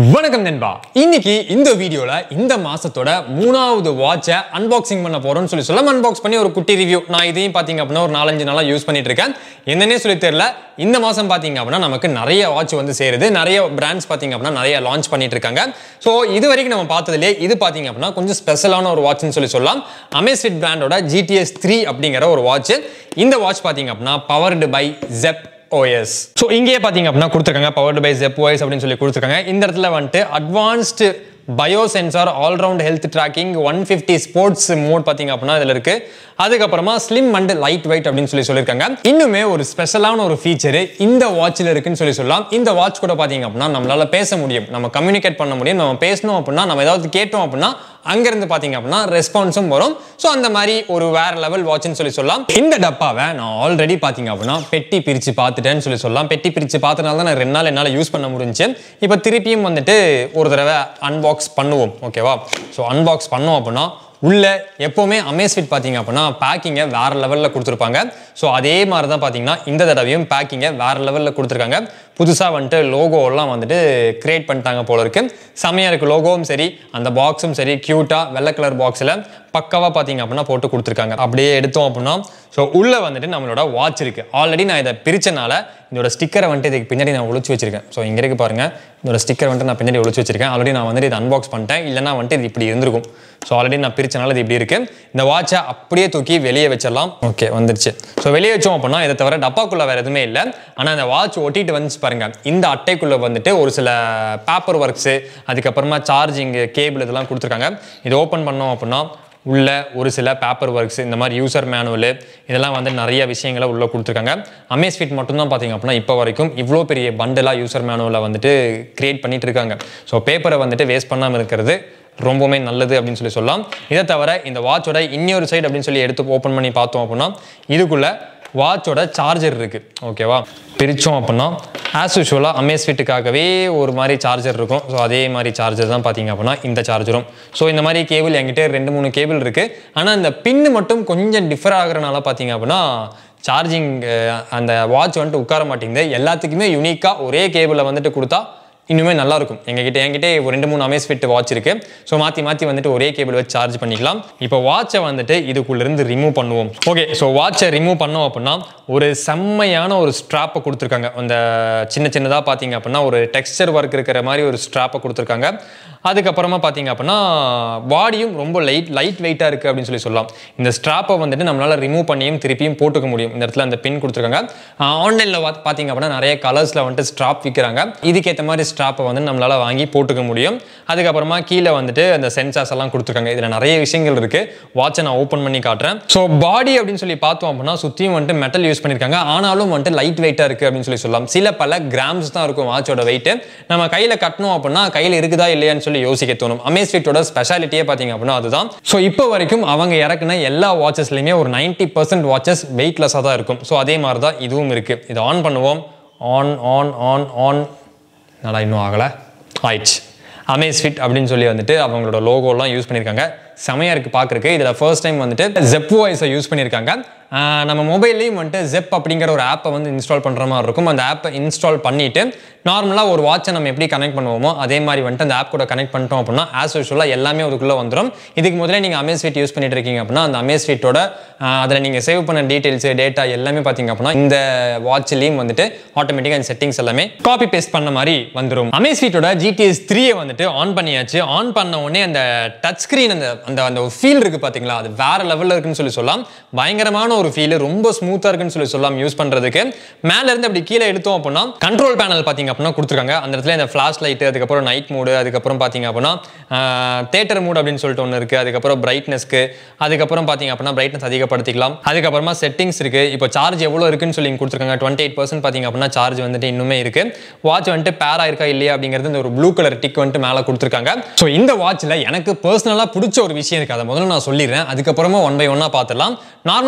வணக்கம் நண்பா இன்னைக்கு இந்த வீடியோல இந்த மாசத்தோட மூணாவது வாட்சை அன்பாக்சிங் பண்ண போறோம்னு சொல்லி சொல்ல அன்பாக்ஸ் பண்ணி ஒரு குட்டி ரிவ்யூ நான் இதையும் பாத்தீங்க அப்படின்னா ஒரு நாலஞ்சு நாளா யூஸ் பண்ணிட்டு இருக்கேன் என்னன்னே சொல்லி தெரியல இந்த மாசம் பாத்தீங்க அப்படின்னா நமக்கு நிறைய வாட்ச் வந்து சேருது நிறைய பிராண்ட்ஸ் பாத்தீங்க அப்படின்னா நிறைய லான்ச் பண்ணிட்டு இருக்காங்க ஸோ இது வரைக்கும் நம்ம பார்த்ததுலேயே இது பாத்தீங்க அப்படின்னா கொஞ்சம் ஸ்பெஷலான ஒரு வாட்ச்னு சொல்லி சொல்லலாம் அமேஸ்விட் பிராண்டோட ஜிடிஎஸ் த்ரீ அப்படிங்கிற ஒரு வாட்ச் இந்த வாட்ச் பாத்தீங்க அப்படின்னா powered by Zepp OS so இங்கேயே பார்த்தீங்க அப்படின்னா கொடுத்துருக்காங்க பவர்டு பை ஜெப் ஓஎஸ் அப்படின்னு சொல்லி கொடுத்துருக்காங்க இந்த இடத்துல வந்துட்டு advanced bio sensor all round health tracking one fifty sports mode பார்த்தீங்க அப்படின்னா இதில் இருக்கு அதுக்கப்புறமா ஸ்லிம் அண்ட் லைட் வெயிட் அப்படின்னு சொல்லி சொல்லியிருக்காங்க இன்னுமே ஒரு ஸ்பெஷலான ஒரு ஃபீச்சர் இந்த வாட்சில் இருக்குன்னு சொல்லி சொல்லலாம் இந்த வாட்ச் கூட பார்த்தீங்க அப்படின்னா நம்மளால பேச முடியும் நம்ம கம்யூனிகேட் பண்ண முடியும் நம்ம பேசணும் அப்படின்னா நம்ம ஏதாவது கேட்டோம் அப்படின்னா அங்கேருந்து பார்த்தீங்க அப்படின்னா ரெஸ்பான்ஸும் வரும் ஸோ அந்த மாதிரி ஒரு வேற லெவல் வாட்ச்னு சொல்லி சொல்லலாம் இந்த டப்பாவை நான் ஆல்ரெடி பார்த்தீங்க அப்படின்னா பெட்டி பிரித்து பார்த்துட்டேன்னு சொல்லி சொல்லலாம் பெட்டி பிரித்து பார்த்தனால தான் நான் ரெண்டு நாள் என்னால் யூஸ் பண்ண முடிஞ்சு இப்போ திருப்பியும் வந்துட்டு ஒரு தடவை அன்பாக்ஸ் பண்ணுவோம் ஓகேவா ஸோ அன்பாக்ஸ் பண்ணோம் அப்படின்னா உள்ள எப்போவுமே அமேஸ்விட் பார்த்தீங்க அப்படின்னா பேக்கிங்கை வேற லெவலில் கொடுத்துருப்பாங்க ஸோ அதே மாதிரி தான் பார்த்தீங்கன்னா இந்த தடவையும் பேக்கிங்கை வேற லெவலில் கொடுத்துருக்காங்க புதுசாக வந்துட்டு லோகோலாம் வந்துட்டு கிரியேட் பண்ணிட்டாங்க போல இருக்கு செமையாக இருக்குது லோகோவும் சரி அந்த பாக்ஸும் சரி க்யூட்டாக வெள்ளை கலர் பாக்ஸில் பக்காவாக பார்த்தீங்க அப்படின்னா போட்டு கொடுத்துருக்காங்க அப்படியே எடுத்தோம் அப்படின்னா ஸோ உள்ளே வந்துட்டு நம்மளோட வாட்ச் இருக்குது ஆல்ரெடி நான் இதை பிரிச்சனால இதோட ஸ்டிக்கரை வந்துட்டு இதுக்கு பின்னாடி நான் ஒளிச்சு வச்சிருக்கேன் ஸோ இங்கே இருக்கு பாருங்க இதோட ஸ்டிக்கர் வந்துட்டு நான் பின்னாடி ஒளிச்சு வச்சிருக்கேன் ஆல்ரெடி நான் வந்துட்டு இதை அன்பாக்ஸ் பண்ணிட்டேன் இல்லைனா வந்துட்டு இது இப்படி இருந்திருக்கும் ஸோ ஆல்ரெடி நான் பிரிச்சனால இது இப்படி இருக்கு இந்த வாட்சை அப்படியே தூக்கி வெளியே வச்சிடலாம் ஓகே வந்துருச்சு ஸோ வெளியே வச்சோம் அப்படின்னா இதை தவிர டப்பாக்குள்ள வேற எதுவுமே இல்லை ஆனால் அந்த வாட்ச் ஒட்டிட்டு வந்துச்சு பாருங்க இந்த அட்டைக்குள்ள வந்துட்டு ஒரு சில பேப்பர் ஒர்க்ஸு அதுக்கப்புறமா சார்ஜிங் கேபிள் இதெல்லாம் கொடுத்துருக்காங்க இதை ஓப்பன் பண்ணோம் அப்படின்னா உள்ள ஒரு சில பேப்பர் ஒர்க்ஸ் இந்த மாதிரி யூசர் மேனுவல் இதெல்லாம் வந்து நிறைய விஷயங்களை உள்ள கொடுத்துருக்காங்க அமேஸ்ஃபிட் மட்டும்தான் பார்த்தீங்க அப்படின்னா இப்போ வரைக்கும் இவ்வளோ பெரிய பண்டலாக யூசர் மேனுவலை வந்துட்டு கிரியேட் பண்ணிட்டு இருக்காங்க ஸோ பேப்பரை வந்துட்டு வேஸ்ட் பண்ணாமல் இருக்கிறது ரொம்பவுமே நல்லது அப்படின்னு சொல்லி சொல்லலாம் இதை தவிர இந்த வாட்சோட இன்னொரு சைடு அப்படின்னு சொல்லி எடுத்து ஓப்பன் பண்ணி பார்த்தோம் அப்படின்னா இதுக்குள்ள வாட்சோட சார்ஜர் இருக்கு ஓகேவா பிரித்தோம் அப்படின்னா ஆஸ் யூஷுவலாக அமேஸ்ஃபிட்டுக்காகவே ஒரு மாதிரி சார்ஜர் இருக்கும் ஸோ அதே மாதிரி சார்ஜர் தான் பார்த்தீங்க அப்படின்னா இந்த சார்ஜரும் ஸோ இந்த மாதிரி கேபிள் என்கிட்ட ரெண்டு மூணு கேபிள் இருக்குது ஆனால் இந்த பின்னு மட்டும் கொஞ்சம் டிஃபர் ஆகுறனால பார்த்தீங்க அப்படின்னா சார்ஜிங் அந்த வாட்ச் வந்துட்டு உட்கார மாட்டேங்குது எல்லாத்துக்குமே யூனிக்காக ஒரே கேபிளை வந்துட்டு கொடுத்தா இன்னுமே நல்லா இருக்கும் எங்ககிட்ட என்கிட்ட ஒரு ரெண்டு மூணு அமேஸ்ஃபிட் வாட்ச் இருக்கு ஸோ மாற்றி மாற்றி வந்துட்டு ஒரே கேபிள் வச்சு சார்ஜ் பண்ணிக்கலாம் இப்போ வாட்சை வந்துட்டு இதுக்குள்ளேருந்து ரிமூவ் பண்ணுவோம் ஓகே ஸோ வாட்சை ரிமூவ் பண்ணோம் அப்படின்னா ஒரு செம்மையான ஒரு ஸ்ட்ராப்பை கொடுத்துருக்காங்க அந்த சின்ன சின்னதாக பார்த்தீங்க அப்படின்னா ஒரு டெக்ஸ்டர் ஒர்க் இருக்கிற மாதிரி ஒரு ஸ்ட்ராப்பை கொடுத்துருக்காங்க அதுக்கப்புறமா பார்த்தீங்க அப்படின்னா பாடியும் ரொம்ப லைட் லைட் வெயிட்டாக இருக்குது அப்படின்னு சொல்லி சொல்லலாம் இந்த ஸ்ட்ராப்பை வந்துட்டு நம்மளால் ரிமூவ் பண்ணியும் திருப்பியும் போட்டுக்க முடியும் இந்த இடத்துல அந்த பின் கொடுத்துருக்காங்க ஆன்லைனில் பார்த்தீங்க அப்படின்னா நிறைய கலர்ஸில் வந்துட்டு ஸ்ட்ராப் விற்கிறாங்க இதுக்கேற்ற மாதிரி ஸ்ட்ராப்பை வந்து நம்மளால் வாங்கி போட்டுக்க முடியும் அதுக்கப்புறமா கீழே வந்துட்டு அந்த சென்சார்ஸ் எல்லாம் கொடுத்துருக்காங்க இதில் நிறைய விஷயங்கள் இருக்குது வாட்சை நான் ஓப்பன் பண்ணி காட்டுறேன் ஸோ பாடி அப்படின்னு சொல்லி பார்த்தோம் அப்படின்னா சுற்றியும் வந்துட்டு மெட்டல் யூஸ் பண்ணியிருக்காங்க ஆனாலும் வந்துட்டு லைட் வெயிட்டாக இருக்குது அப்படின்னு சொல்லி சொல்லலாம் சில பல கிராம்ஸ் தான் இருக்கும் வாட்சோட வெயிட் நம்ம கையில் கட்டணும் அப்படின்னா கையில் இருக்குதா இல்லையான்னு சொல்லி யோசிக்க தோணும் அமேஸ்ஃபிட்டோட ஸ்பெஷாலிட்டியே பார்த்தீங்க அப்படின்னா அதுதான் ஸோ இப்போ வரைக்கும் அவங்க இறக்குன எல்லா வாட்சஸ்லையுமே ஒரு நைன்டி பர்சன்ட் வாட்சஸ் வெயிட்லெஸ்ஸாக தான் இருக்கும் ஸோ அதே மாதிரி தான் இதுவும் இருக்குது இதை ஆன் பண்ணுவோம் ஆன் ஆன் ஆன் ஆன் நல்லா இன்னும் ஆகலை ஆயிடுச்சு அமேஸ்ஃபிட் அப்படின்னு சொல்லி வந்துட்டு அவங்களோட லோகோலாம் யூஸ் பண்ணியிருக்காங்க செமையாக இருக்குது பார்க்குறக்கு இதில் ஃபர்ஸ்ட் டைம் வந்துட்டு ஜெப் வாய்ஸை யூஸ் பண்ணியிருக்காங்க ஆஹ் நம்ம மொபைல்லையும் வந்துட்டு ஜெப் அப்படிங்கிற ஒரு ஆப்பை வந்து இன்ஸ்டால் பண்ணுற மாதிரி இருக்கும் அந்த ஆப்பை இன்ஸ்டால் பண்ணிவிட்டு நார்மலாக ஒரு வாட்சை நம்ம எப்படி கனெக்ட் பண்ணுவோமோ அதே மாதிரி வந்துட்டு அந்த ஆப் கூட கனெக்ட் பண்ணிட்டோம் அப்படின்னா ஆஸ் யூஷுவலாக எல்லாமே அதுக்குள்ளே வந்துடும் இதுக்கு முதல்ல நீங்கள் அமேஸ்வீட் யூஸ் பண்ணிட்டு இருக்கீங்க அப்படின்னா அந்த அமேஸ்வீட்டோட அதில் நீங்கள் சேவ் பண்ண டீட்டெயில்ஸ் டேட்டா எல்லாமே பார்த்தீங்க அப்படின்னா இந்த வாட்ச்லேயும் வந்துட்டு ஆட்டோமேட்டிக்காக அந்த செட்டிங்ஸ் எல்லாமே காப்பி பேஸ்ட் பண்ண மாதிரி வந்துடும் அமேஸ்வீட்டோட ஜிடிஎஸ் த்ரீயை வந்துட்டு ஆன் பண்ணியாச்சு ஆன் பண்ண உடனே அந்த டச் ஸ்க்ரீன் அந்த அந்த அந்த ஃபீல் இருக்கு பார்த்தீங்களா அது வேற லெவலில் இருக்குன்னு சொல்லி சொல்லலாம் பயங்கரமான ஒரு ஃபீல் ரொம்ப ஸ்மூத்தாக இருக்குன்னு சொல்லி சொல்லலாம் யூஸ் பண்ணுறதுக்கு மேல இருந்து அப்படி கீழே எடுத்தோம் அப்படின்னா கண்ட்ரோல் பேனல் பார்த்தீங்க அப்படின்னா கொடுத்துருக்காங்க அந்த இடத்துல இந்த ஃப்ளாஷ் லைட்டு அதுக்கப்புறம் நைட் மூடு அதுக்கப்புறம் பார்த்தீங்க அப்படின்னா தேட்டர் மூட் அப்படின்னு சொல்லிட்டு ஒன்று இருக்குது அதுக்கப்புறம் பிரைட்னஸ்க்கு அதுக்கப்புறம் பார்த்தீங்க அப்படின்னா பிரைட்னஸ் அதிகப்படுத்திக்கலாம் அதுக்கப்புறமா செட்டிங்ஸ் இருக்குது இப்போ சார்ஜ் எவ்வளோ இருக்குன்னு சொல்லி கொடுத்துருக்காங்க டுவெண்ட்டி எயிட் பர்சன்ட் பார்த்தீங்க அப்படின்னா சார்ஜ் வந்துட்டு இன்னுமே இருக்குது வாட்ச் வந்துட்டு பேரா இருக்கா இல்லையா அப்படிங்கிறது இந்த ஒரு ப்ளூ கலர் டிக் வந்துட்டு மேலே கொடுத்துருக்காங்க ஸோ இந்த வாட்சில் எனக்கு பர்சனலாக பிடிச்ச ஒரு விஷயம் இருக்குது அதை முதல்ல நான் சொல்லிடுறேன் அதுக்கப்புறமா ஒன் பை ஒன்னாக பார்த்துடலாம் நார்மலாக பார்த்தீங்க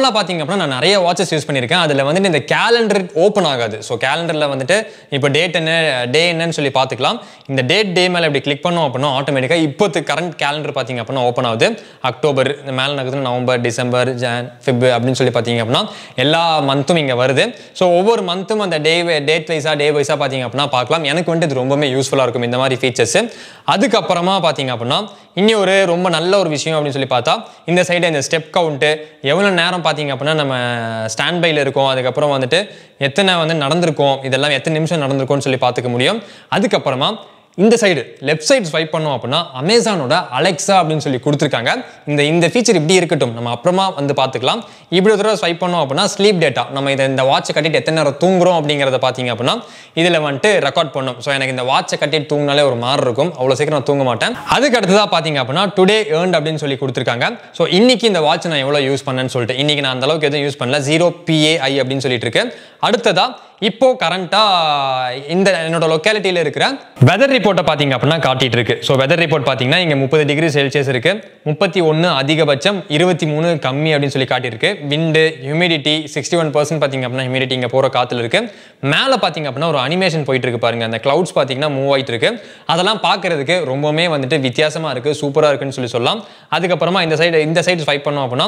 அப்படின்னா நான் நிறைய வாட்சஸ் யூஸ் பண்ணியிருக்கேன் அதில் வந்துட்டு இந்த கேலண்டர் ஓப்பன் ஆகாது ஸோ கேலண்டரில் வந்துட்டு இப்போ டேட் என்ன டே என்னன்னு சொல்லி பார்த்துக்கலாம் இந்த டேட் டே மேலே இப்படி கிளிக் பண்ணோம் அப்படின்னா ஆட்டோமேட்டிக்காக இப்போத்து கரண்ட் கேலண்டர் பார்த்தீங்க அப்படின்னா ஓப்பன் ஆகுது அக்டோபர் இந்த மேலே நகர்ந்து நவம்பர் டிசம்பர் ஜான் ஃபிப் அப்படின்னு சொல்லி பார்த்தீங்க அப்படின்னா எல்லா மந்த்தும் இங்கே வருது ஸோ ஒவ்வொரு மந்த்தும் அந்த டே டேட் வைஸாக டே வைஸாக பார்த்தீங்க அப்படின்னா பார்க்கலாம் எனக்கு வந்துட்டு இது ரொம்பவே யூஸ்ஃபுல்லாக இருக்கும் இந்த மாதிரி ஃபீச்சர்ஸ் அதுக்கப்புறமா பார்த்தீங்க அப்படின்னா இனி ஒரு ரொம்ப நல்ல ஒரு விஷயம் அப்படின்னு சொல்லி பார்த்தா இந்த சைடு இந்த ஸ்டெப் கவுண்ட்டு எவ்வளோ நேரம் பார்த்தீங்க அப்படின்னா நம்ம ஸ்டாண்ட் பையில் இருக்கோம் அதுக்கப்புறம் வந்துட்டு எத்தனை வந்து நடந்திருக்கோம் இதெல்லாம் எத்தனை நிமிஷம் நடந்திருக்கோம்னு சொல்லி பார்த்துக்க முடியும் அதுக்கப்புறமா இந்த சைடு லெஃப்ட் சைடு ஸ்வைப் பண்ணோம் அப்படின்னா அமேசானோட அலெக்ஸா அப்படின்னு சொல்லி கொடுத்துருக்காங்க இந்த இந்த ஃபீச்சர் இப்படி இருக்கட்டும் நம்ம அப்புறமா வந்து பார்த்துக்கலாம் இப்படி ஒரு தடவை ஸ்வைப் பண்ணோம் அப்படின்னா ஸ்லீப் டேட்டா நம்ம இதை இந்த வாட்சை கட்டிட்டு எத்தனை நேரம் தூங்குறோம் அப்படிங்கிறத பார்த்தீங்க அப்படின்னா இதில் வந்துட்டு ரெக்கார்ட் பண்ணும் ஸோ எனக்கு இந்த வாட்சை கட்டிட்டு தூங்கினாலே ஒரு மாதிரி இருக்கும் அவ்வளோ சீக்கிரம் நான் தூங்க மாட்டேன் அதுக்கு அடுத்ததாக பார்த்தீங்க அப்படின்னா டுடே ஏர்ன்ட் அப்படின்னு சொல்லி கொடுத்துருக்காங்க ஸோ இன்னைக்கு இந்த வாட்ச் நான் எவ்வளோ யூஸ் பண்ணேன்னு சொல்லிட்டு இன்னைக்கு நான் அந்த அளவுக்கு எதுவும் யூஸ் பண்ணல ஜீரோ பிஏஐ அப்படின்னு சொல்லிட்டு இருக்கு அடுத்ததா இப்போ கரண்டா இந்த என்னோட லொக்காலிட்டியில் இருக்கிற வெதர் ரிப்போர்ட்டை பார்த்தீங்க அப்படின்னா காட்டிட்டு இருக்கு ஸோ வெதர் ரிப்போர்ட் பார்த்தீங்கன்னா இங்கே முப்பது டிகிரி செல்சியஸ் இருக்கு முப்பத்தி ஒன்று அதிகபட்சம் இருபத்தி மூணு கம்மி அப்படின்னு சொல்லி காட்டியிருக்கு wind humidity sixty one percent பார்த்தீங்க அப்படின்னா ஹியூமிடிட்டி இங்கே போகிற காத்துல இருக்கு மேலே பார்த்தீங்க அப்படின்னா ஒரு அனிமேஷன் போயிட்டு இருக்கு பாருங்க அந்த கிளவுட்ஸ் பார்த்தீங்கன்னா மூவ் ஆயிட்டு இருக்கு அதெல்லாம் பார்க்கறதுக்கு ரொம்பவுமே வந்துட்டு வித்தியாசமா இருக்கு சூப்பராக இருக்குன்னு சொல்லி சொல்லலாம் அதுக்கப்புறமா இந்த சைடு இந்த சைடு ஸ்வைப் பண்ணோம் அப்படின்னா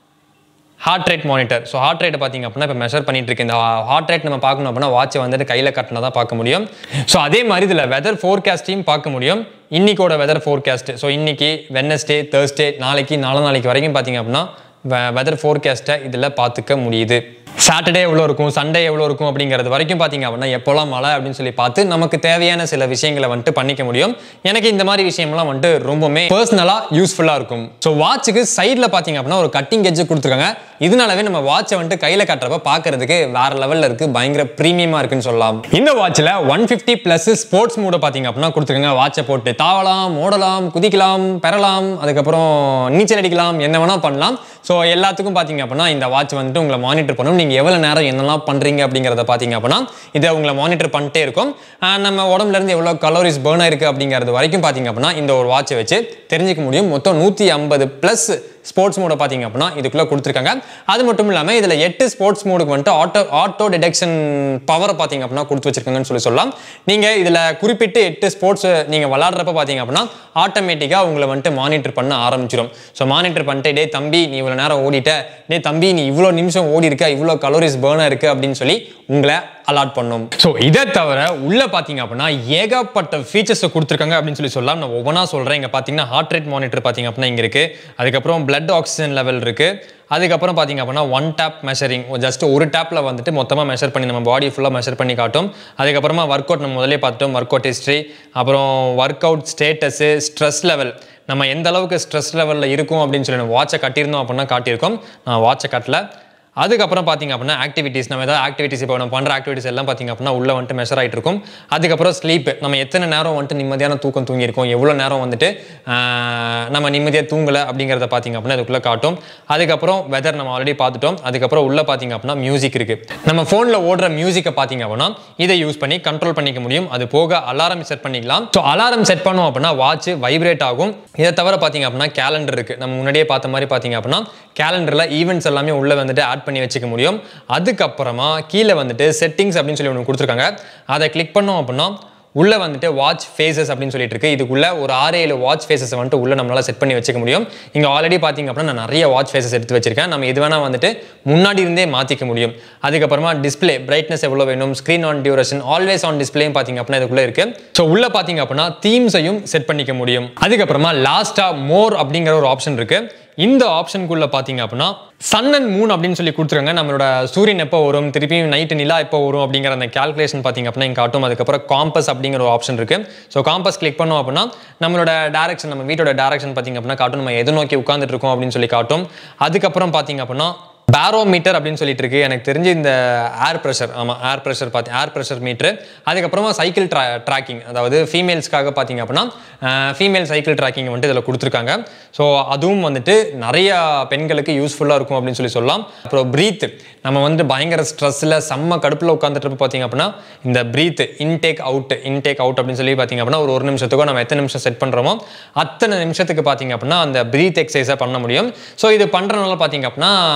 heart rate monitor so heart ரேட்டை பார்த்தீங்க அப்படின்னா இப்போ மெஷர் பண்ணிட்டு இருக்கு இந்த ஹார்ட் ரேட் நம்ம பார்க்கணும் அப்படின்னா வாட்சை வந்துட்டு கையில் கட்டினா தான் பார்க்க முடியும் ஸோ அதே மாதிரி இதில் வெதர் ஃபோர்காஸ்ட்டையும் பார்க்க முடியும் இன்னைக்கோட வெதர் ஃபோர்காஸ்ட் ஸோ இன்னைக்கு வெனஸ்டே தேர்ஸ்டே நாளைக்கு நாலு நாளைக்கு வரைக்கும் பார்த்தீங்க அப்படின்னா வெதர் ஃபோர்காஸ்ட்டை இதில் பார்த்துக்க முடியுது சாட்டர்டே எவ்வளோ இருக்கும் சண்டே எவ்வளோ இருக்கும் அப்படிங்கிறது வரைக்கும் பார்த்தீங்க அப்படின்னா எப்போல்லாம் மழை அப்படின்னு சொல்லி பார்த்து நமக்கு தேவையான சில விஷயங்களை வந்துட்டு பண்ணிக்க முடியும் எனக்கு இந்த மாதிரி விஷயம்லாம் வந்துட்டு ரொம்பவுமே பர்சனலாக யூஸ்ஃபுல்லாக இருக்கும் ஸோ வாட்சுக்கு சைடில் பார்த்தீங்க அப்படின்னா ஒரு கட்டிங் எட்ஜ் கொடுத்துருக்காங்க இதனாலவே நம்ம வாட்சை வந்துட்டு கையில் கட்டுறப்ப பார்க்கறதுக்கு வேற லெவலில் இருக்கு பயங்கர ப்ரீமியமாக இருக்குன்னு சொல்லலாம் இந்த வாட்சில் ஒன் ஃபிஃப்டி ப்ளஸ் ஸ்போர்ட்ஸ் மூட பார்த்தீங்க அப்படின்னா கொடுத்துருக்காங்க வாட்சை போட்டு தாவலாம் ஓடலாம் குதிக்கலாம் பெறலாம் அதுக்கப்புறம் நீச்சல் அடிக்கலாம் என்ன வேணால் பண்ணலாம் ஸோ எல்லாத்துக்கும் பார்த்தீங்க அப்படின்னா இந்த வாட்ச் வந்துட்டு உங்களை மானிட்டர் பண்ணும் நீங்கள் எவ்வளோ நேரம் என்னெல்லாம் பண்ணுறீங்க அப்படிங்கிறத பார்த்தீங்க அப்படின்னா இதை உங்களை மானிட்டர் பண்ணிட்டே இருக்கும் ஆஹ் நம்ம உடம்புல இருந்து எவ்வளோ கலோரிஸ் பேர்ன் ஆயிருக்கு அப்படிங்கிறது வரைக்கும் பார்த்தீங்க அப்படின்னா இந்த ஒரு வாட்சை வச்சு தெரிஞ்சுக்க முடியும் மொத்தம் நூற்றி ஐம்பது ப்ளஸ் ஸ்போர்ட்ஸ் மோட பார்த்தீங்க அப்படின்னா இதுக்குள்ளே கொடுத்துருக்காங்க அது மட்டும் இல்லாமல் இதில் எட்டு ஸ்போர்ட்ஸ் மோடுக்கு வந்துட்டு ஆட்டோ ஆட்டோ டிடெக்ஷன் பவரை பார்த்தீங்க அப்படின்னா கொடுத்து வச்சிருக்காங்கன்னு சொல்லி சொல்லலாம் நீங்கள் இதில் குறிப்பிட்டு எட்டு ஸ்போர்ட்ஸ் நீங்கள் விளாட்றப்ப பார்த்தீங்க அப்படின்னா ஆட்டோமேட்டிக்காக உங்களை வந்துட்டு மானிட்டர் பண்ண ஆரம்பிச்சிடும் ஸோ மானிட்டர் பண்ணிட்டு டே தம்பி நீ இவ்வளோ நேரம் ஓடிட்ட டே தம்பி நீ இவ்வளோ நிமிஷம் ஓடி இருக்க இவ்வளோ கலோரிஸ் பேர்னாக இருக்கு அப்படின்னு சொல்லி உங்களை அலாட் பண்ணும் ஸோ இதை தவிர உள்ள பார்த்தீங்க அப்படின்னா ஏகப்பட்ட ஃபீச்சர்ஸை கொடுத்துருக்காங்க அப்படின்னு சொல்லி சொல்லலாம் நான் ஒவ்வொன்றா சொல்கிறேன் இங்கே பார்த்தீங்கன்னா ஹார்ட் ரேட் மானிட்டர் பார்த்தீங்க அப்படின்னா இங்கே இருக்குது அதுக்கப்புறம் பிளட் ஆக்சிஜன் லெவல் இருக்குது அதுக்கப்புறம் பார்த்தீங்க அப்படின்னா ஒன் டேப் மெஷரிங் ஜஸ்ட் ஒரு டேப்பில் வந்துட்டு மொத்தமாக மெஷர் பண்ணி நம்ம பாடி ஃபுல்லாக மெஷர் பண்ணி காட்டும் அதுக்கப்புறமா ஒர்க் அவுட் நம்ம முதலே பார்த்துட்டோம் ஒர்க் அவுட் ஹிஸ்ட்ரி அப்புறம் work out status stress level நம்ம எந்த அளவுக்கு ஸ்ட்ரெஸ் லெவலில் இருக்கும் அப்படின்னு சொல்லி நம்ம வாட்சை கட்டியிருந்தோம் அப்படின்னா காட்டியிருக்கோம் நான் வாட்சை கட்டல அதுக்கப்புறம் பார்த்தீங்க அப்படின்னா ஆக்டிவிட்டீஸ் நம்ம ஏதாவது ஆக்டிவிட்டிஸ் இப்போ நம்ம பண்ணுற ஆக்டிவிட்டிஸ் எல்லாம் பார்த்தீங்க அப்படின்னா உள்ள வந்துட்டு மெஷர் ஆகிட்டு இருக்கும் அதுக்கப்புறம் ஸ்லீப் நம்ம எத்தனை நேரம் வந்துட்டு நிம்மதியான தூக்கம் தூங்கியிருக்கோம் எவ்வளோ நேரம் வந்துட்டு ஆஹ், நம்ம நிம்மதியாக தூங்கலை அப்படிங்கிறத பார்த்தீங்க அப்படின்னா இதுக்குள்ளே காட்டும் அதுக்கப்புறம் வெதர் நம்ம ஆல்ரெடி பார்த்துட்டோம் அதுக்கப்புறம் உள்ள பார்த்தீங்க அப்படின்னா மியூசிக் இருக்குது நம்ம ஃபோனில் ஓடுற மியூசிக்கை பார்த்தீங்க அப்படின்னா இதை யூஸ் பண்ணி கண்ட்ரோல் பண்ணிக்க முடியும் அது போக அலாரம் செட் பண்ணிக்கலாம் ஸோ அலாரம் செட் பண்ணோம் அப்படின்னா வாட்ச் வைப்ரேட் ஆகும் இதை தவிர பார்த்தீங்க அப்படின்னா கேலண்டர் இருக்குது நம்ம முன்னாடியே பார்த்த மாதிரி பார்த்தீங்க அப்படின்னா கேலண்டரில் ஈவெண்ட்ஸ் எல்லாமே உள்ளே வந்துட்டு ஆட் பண்ணி வச்சுக்க முடியும் அதுக்கப்புறமா கீழே வந்துட்டு செட்டிங்ஸ் அப்படின்னு சொல்லி ஒன்று கொடுத்துருக்காங்க அதை கிளிக் பண்ணோம் அப்படின்னா உள்ள வந்துட்டு வாட்ச் ஃபேஸஸ் அப்படின்னு சொல்லிட்டு இருக்கு இதுக்குள்ள ஒரு ஆறு ஏழு வாட்ச் ஃபேஸஸ் வந்துட்டு உள்ள நம்மளால செட் பண்ணி வச்சுக்க முடியும் இங்க ஆல்ரெடி பாத்தீங்க அப்படின்னா நான் நிறைய வாட்ச் ஃபேஸஸ் எடுத்து வச்சிருக்கேன் நம்ம எது வேணா வந்துட்டு முன்னாடி இருந்தே மாத்திக்க முடியும் அதுக்கப்புறமா டிஸ்ப்ளே பிரைட்னஸ் எவ்வளோ வேணும் screen on duration always on டிஸ்பிளேயும் பாத்தீங்க அப்படின்னா இதுக்குள்ள இருக்கு ஸோ உள்ள பாத்தீங்க அப்படின்னா தீம்ஸையும் செட் பண்ணிக்க முடியும் அதுக்கப்புறமா லாஸ்டா மோர் அப்படிங்கிற ஒரு ஆப்ஷன் இருக்கு இந்த ஆப்ஷனுக்குள்ள பாத்தீங்க அப்படின்னா சன் அண்ட் மூன் அப்படின்னு சொல்லி கொடுத்துருங்க நம்மளோட சூரியன் எப்போ வரும் திருப்பியும் நைட்டு நிலா எப்போ வரும் அப்படிங்கிற அந்த கால்குலேஷன் பார்த்தீங்க அப்படின்னா இங்கே காட்டும் அதுக்கப்புறம் காம்பஸ் அப்படிங்கிற ஒரு ஆப்ஷன் இருக்கு ஸோ காம்பஸ் கிளிக் பண்ணோம் அப்படின்னா நம்மளோட டேரக்ஷன் நம்ம வீட்டோட டேரக்ஷன் பார்த்தீங்க அப்படின்னா காட்டும் நம்ம எது நோக்கி உட்காந்துட்டு இருக்கோம் அப்படின்னு சொல்லி காட்டும் அதுக்கப்புறம் பார்த்தீங்க அப்படின்னா பேரோமீட்டர் அப்படின்னு சொல்லிட்டு இருக்கு எனக்கு தெரிஞ்சு இந்த ஏர் ப்ரெஷர் ஆமாம் ஏர் ப்ரெஷர் பார்த்து ஏர் ப்ரெஷர் மீட்ரு அதுக்கப்புறமா சைக்கிள் ட்ரா ட்ராக்கிங் அதாவது ஃபீமேல்ஸ்க்காக பார்த்தீங்க அப்படின்னா ஃபீமேல் சைக்கிள் ட்ராக்கிங் வந்துட்டு இதில் கொடுத்துருக்காங்க ஸோ அதுவும் வந்துட்டு நிறைய பெண்களுக்கு யூஸ்ஃபுல்லாக இருக்கும் அப்படின்னு சொல்லி சொல்லலாம் அப்புறம் ப்ரீத் நம்ம வந்து பயங்கர ஸ்ட்ரெஸ்ஸில் செம்ம கடுப்பில் உட்காந்துட்டு பார்த்தீங்க அப்படின்னா இந்த breath intake out intake out அப்படின்னு சொல்லி பார்த்தீங்க அப்படின்னா ஒரு ஒரு நிமிஷத்துக்கோ நம்ம எத்தனை நிமிஷம் செட் பண்ணுறோமோ அத்தனை நிமிஷத்துக்கு பார்த்தீங்க அப்படின்னா அந்த ப்ரீத் எக்ஸசைஸை பண்ண முடியும் ஸோ இது பண்ணுறதுனால பார்த்தீங்க அப்படின்னா ஸ்ட்ரெஸ்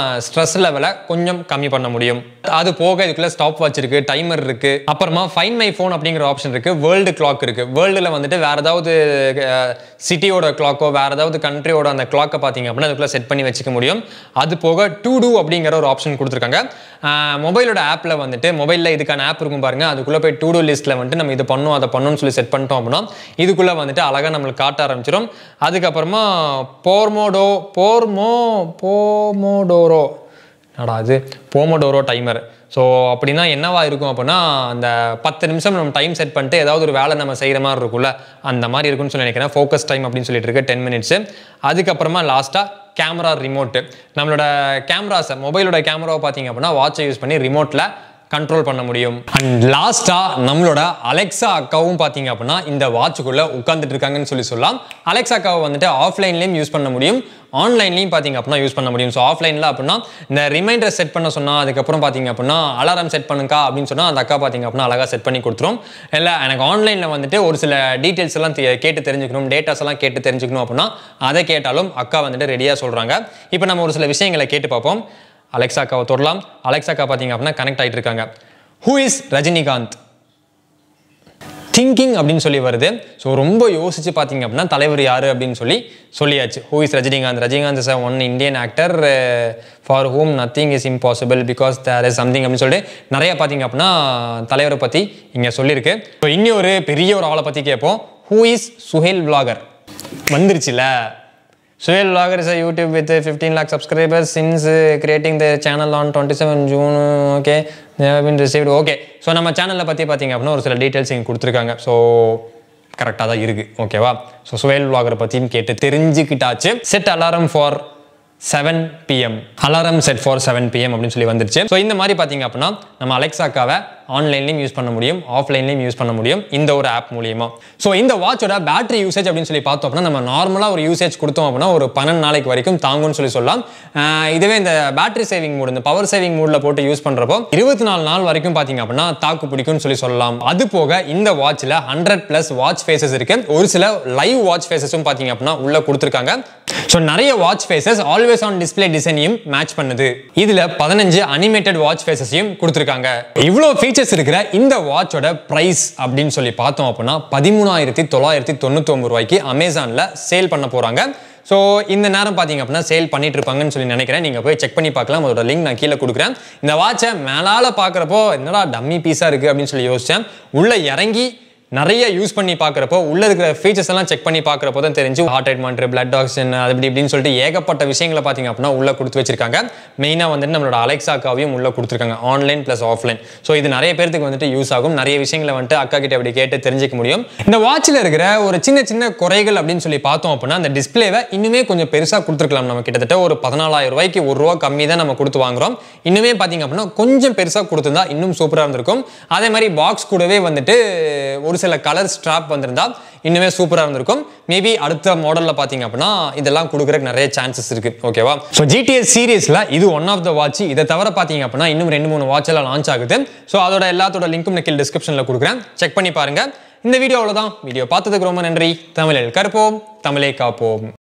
ஸ்ட்ரெஸ் லெவலை கொஞ்சம் கம்மி பண்ண முடியும் அது போக இதுக்குள்ள ஸ்டாப் வாட்ச் இருக்கு டைமர் இருக்கு அப்புறமா ஃபைன் மை ஃபோன் அப்படிங்கிற ஆப்ஷன் இருக்கு வேர்ல்டு கிளாக் இருக்கு வேர்ல்டுல வந்துட்டு வேற ஏதாவது சிட்டியோட கிளாக்கோ வேற ஏதாவது கண்ட்ரியோட அந்த கிளாக்கை பார்த்தீங்க அப்படின்னா அதுக்குள்ள செட் பண்ணி வச்சுக்க முடியும் அது போக டூ டூ அப்படிங்கிற ஒரு ஆப்ஷன் கொடுத்துருக்காங்க மொபைலோட ஆப்பில் வந்துட்டு மொபைலில் இதுக்கான ஆப் இருக்கும் பாருங்க அதுக்குள்ளே போய் டூ டூ லிஸ்ட்டில் வந்துட்டு நம்ம இது பண்ணோம் அதை பண்ணணும்னு சொல்லி செட் பண்ணிட்டோம் அப்படின்னா இதுக்குள்ளே வந்துட்டு அழகாக நம்மளுக்கு காட்ட ஆரம்பிச்சிடும் அதுக்கப்புறமா போர்மோடோ போர்மோ போமோடோரோ என்னடா அது போமோடோரோ டைமர் ஸோ அப்படின்னா என்னவா இருக்கும் அப்படின்னா அந்த பத்து நிமிஷம் நம்ம டைம் செட் பண்ணிட்டு ஏதாவது ஒரு வேலை நம்ம செய்கிற மாதிரி இருக்கும்ல அந்த மாதிரி இருக்கும்னு சொல்லி நினைக்கிறேன் ஃபோக்கஸ் டைம் அப்படின்னு சொல்லிட்டு இருக்கு டென் மினிட்ஸு அதுக்கப்புறமா லாஸ்ட்டாக கேமரா ரிமோட்டு நம்மளோட கேமராஸை மொபைலோட கேமராவை பார்த்தீங்க அப்படின்னா வாட்சை யூஸ் பண்ணி ரிமோட்டில் கண்ட்ரோல் பண்ண முடியும் அண்ட் லாஸ்ட்டாக நம்மளோட அலெக்சா அக்காவும் பார்த்தீங்க அப்படின்னா இந்த வாட்சுக்குள்ளே உட்காந்துட்டு இருக்காங்கன்னு சொல்லி சொல்லலாம் அலெக்சா அக்காவை வந்துட்டு ஆஃப்லைன்லேயும் யூஸ் பண்ண முடியும் ஆன்லைன்லையும் பார்த்தீங்க அப்படின்னா யூஸ் பண்ண முடியும் ஸோ ஆஃப்லைனில் அப்படின்னா இந்த ரிமைண்டர் செட் பண்ண சொன்னால் அதுக்கப்புறம் பார்த்தீங்க அப்படின்னா அலாரம் செட் பண்ணுங்கக்கா அப்படின்னு சொன்னால் அந்த அக்கா பார்த்தீங்க அப்படின்னா அழகாக செட் பண்ணி கொடுத்துரும் இல்லை எனக்கு ஆன்லைனில் வந்துட்டு ஒரு சில டீட்டெயில்ஸ் எல்லாம் தெ- கேட்டு தெரிஞ்சுக்கணும் டேட்டாஸ் எல்லாம் கேட்டு தெரிஞ்சுக்கணும் அப்படின்னா அதை கேட்டாலும் அக்கா வந்துட்டு ரெடியாக சொல்கிறாங்க இப்போ நம்ம ஒரு சில விஷயங்களை கேட்டு பார்ப்போம் அலெக்சா அக்காவை தொடலாம் அலெக்சா அக்கா பார்த்தீங்க அப்படின்னா கனெக்ட் ஆகிட்டு இருக்காங்க ஹூ இஸ் ரஜினிகாந்த் திங்கிங் அப்படின்னு சொல்லி வருது ஸோ ரொம்ப யோசிச்சு பார்த்தீங்க அப்படின்னா தலைவர் யார் அப்படின்னு சொல்லி சொல்லியாச்சு who is Rajinikanth Rajinikanth is one Indian actor for whom nothing is impossible because there is something அப்படின்னு சொல்லிட்டு நிறைய பார்த்தீங்க அப்படின்னா தலைவரை பற்றி இங்கே சொல்லியிருக்கு ஸோ இன்னொரு பெரிய ஒரு ஆளை பற்றி கேட்போம் ஹூ இஸ் சுஹேல் vlogger வந்துருச்சுல Suhail Vlogger is a YouTube with uh, 15 lakh subscribers since uh, creating the channel on 27 June. uh, Okay, they have been received. Okay, so நம்ம சேனலை பற்றி பார்த்தீங்க அப்படின்னா ஒரு சில டீட்டெயில்ஸ் இங்கே கொடுத்துருக்காங்க ஸோ கரெக்டாக தான் இருக்குது ஓகேவா ஸோ சுவேல் vlogger பற்றியும் கேட்டு தெரிஞ்சுக்கிட்டாச்சு set alarm for seven PM alarm set for seven PM அப்படின்னு சொல்லி வந்துருச்சு ஸோ இந்த மாதிரி பார்த்தீங்க அப்படின்னா நம்ம அலெக்சாக்காவை ஆன்லைன்லையும் யூஸ் பண்ண முடியும் ஆஃப்லைன்லையும் யூஸ் பண்ண முடியும் இந்த ஒரு ஆப் மூலியமா ஸோ இந்த வாட்சோட பேட்டரி யூசேஜ் அப்படின்னு சொல்லி பார்த்தோம் அப்படின்னா நம்ம நார்மலாக ஒரு யூசேஜ் கொடுத்தோம் அப்படின்னா ஒரு பன்னெண்டு நாளைக்கு வரைக்கும் தாங்கும்னு சொல்லி சொல்லலாம் ஆஹ் இதுவே இந்த பேட்டரி சேவிங் மூட் இந்த பவர் சேவிங் மூடில் போட்டு யூஸ் பண்ணுறப்போ இருபத்தி நாலு நாள் வரைக்கும் பார்த்தீங்க அப்படின்னா தாக்கு பிடிக்கும்னு சொல்லி சொல்லலாம் அது போக இந்த வாட்சில் ஹண்ட்ரட் ப்ளஸ் வாட்ச் ஃபேஸஸ் இருக்கு ஒரு சில லைவ் வாட்ச் ஃபேஸஸும் பார்த்தீங்க அப்படின்னா உள்ள கொடுத்துருக்காங்க ஸோ நிறைய watch faces always on display டிசைனையும் மேட்ச் பண்ணுது இதுல பதினஞ்சு அனிமேட்டட் வாட்ச் ஃபேஸஸையும் கொடுத்துருக்காங்க இவ்வளோ ஃபீச்சர்ஸ் இருக்கிற இந்த வாட்சோட பிரைஸ் அப்படின்னு சொல்லி பார்த்தோம் அப்படின்னா பதிமூணாயிரத்தி தொள்ளாயிரத்தி தொண்ணூத்தொம்பது ரூபாய்க்கு அமேசானில் சேல் பண்ண போறாங்க ஸோ இந்த நேரம் பார்த்தீங்க அப்படின்னா சேல் பண்ணிட்டு இருப்பாங்கன்னு சொல்லி நினைக்கிறேன் நீங்கள் போய் செக் பண்ணி பார்க்கலாம் அதோட லிங்க் நான் கீழே கொடுக்குறேன் இந்த வாட்சை மேலால பார்க்குறப்போ என்னடா டம்மி பீஸாக இருக்குது அப்படின்னு சொல்லி யோசிச்சேன் உள்ள இறங்கி நிறைய யூஸ் பண்ணி பார்க்குறப்போ உள்ள இருக்கிற ஃபீச்சர்ஸ் எல்லாம் செக் பண்ணி பார்க்குறப்போ தான் தெரிஞ்சு heart rate monitor blood oxygen அது இப்படி இப்படின்னு சொல்லிட்டு ஏகப்பட்ட விஷயங்களை பார்த்தீங்க அப்படின்னா உள்ள கொடுத்து வச்சிருக்காங்க மெயினாக வந்துட்டு நம்மளோட அலெக்சாக்காவையும் உள்ள கொடுத்துருக்காங்க ஆன்லைன் ப்ளஸ் ஆஃப்லைன் ஸோ இது நிறைய பேருக்கு வந்துட்டு யூஸ் ஆகும் நிறைய விஷயங்களை வந்துட்டு அக்கா கிட்ட அப்படி கேட்டு தெரிஞ்சுக்க முடியும் இந்த வாட்சில் இருக்கிற ஒரு சின்ன சின்ன குறைகள் அப்படின்னு சொல்லி பார்த்தோம் அப்படின்னா அந்த டிஸ்பிளேவை இன்னுமே கொஞ்சம் பெருசாக கொடுத்துருக்கலாம் நம்ம கிட்டத்தட்ட ஒரு பதினாலாயிரம் ரூபாய்க்கு ஒரு ரூபா கம்மி தான் நம்ம கொடுத்து வாங்குறோம் இன்னுமே பார்த்தீங்க அப்படின்னா கொஞ்சம் பெருசாக கொடுத்துருந்தா இன்னும் சூப்பராக இருந்திருக்கும் அதே மாதிரி பாக்ஸ் கூடவே வந்துட்டு ஒரு சில கலர் ஸ்ட்ராப் வந்திருந்தா இன்னுமே சூப்பராக இருந்திருக்கும் மேபி அடுத்த மாடலில் பார்த்தீங்க அப்படின்னா இதெல்லாம் கொடுக்குறதுக்கு நிறைய சான்சஸ் இருக்கு ஓகேவா ஸோ ஜிடிஎஸ் சீரீஸில் இது ஒன் ஆஃப் த வாட்ச் இதை தவிர பார்த்தீங்க அப்படின்னா இன்னும் ரெண்டு மூணு வாட்ச் எல்லாம் லான்ச் ஆகுது ஸோ அதோட எல்லாத்தோட லிங்க்கும் நான் கீழே டிஸ்கிரிப்ஷனில் கொடுக்குறேன் செக் பண்ணி பாருங்க இந்த வீடியோ அவ்வளோதான் வீடியோ பார்த்ததுக்கு ரொம்ப நன்றி தமிழில் கருப்போம் தமிழை காப்போம்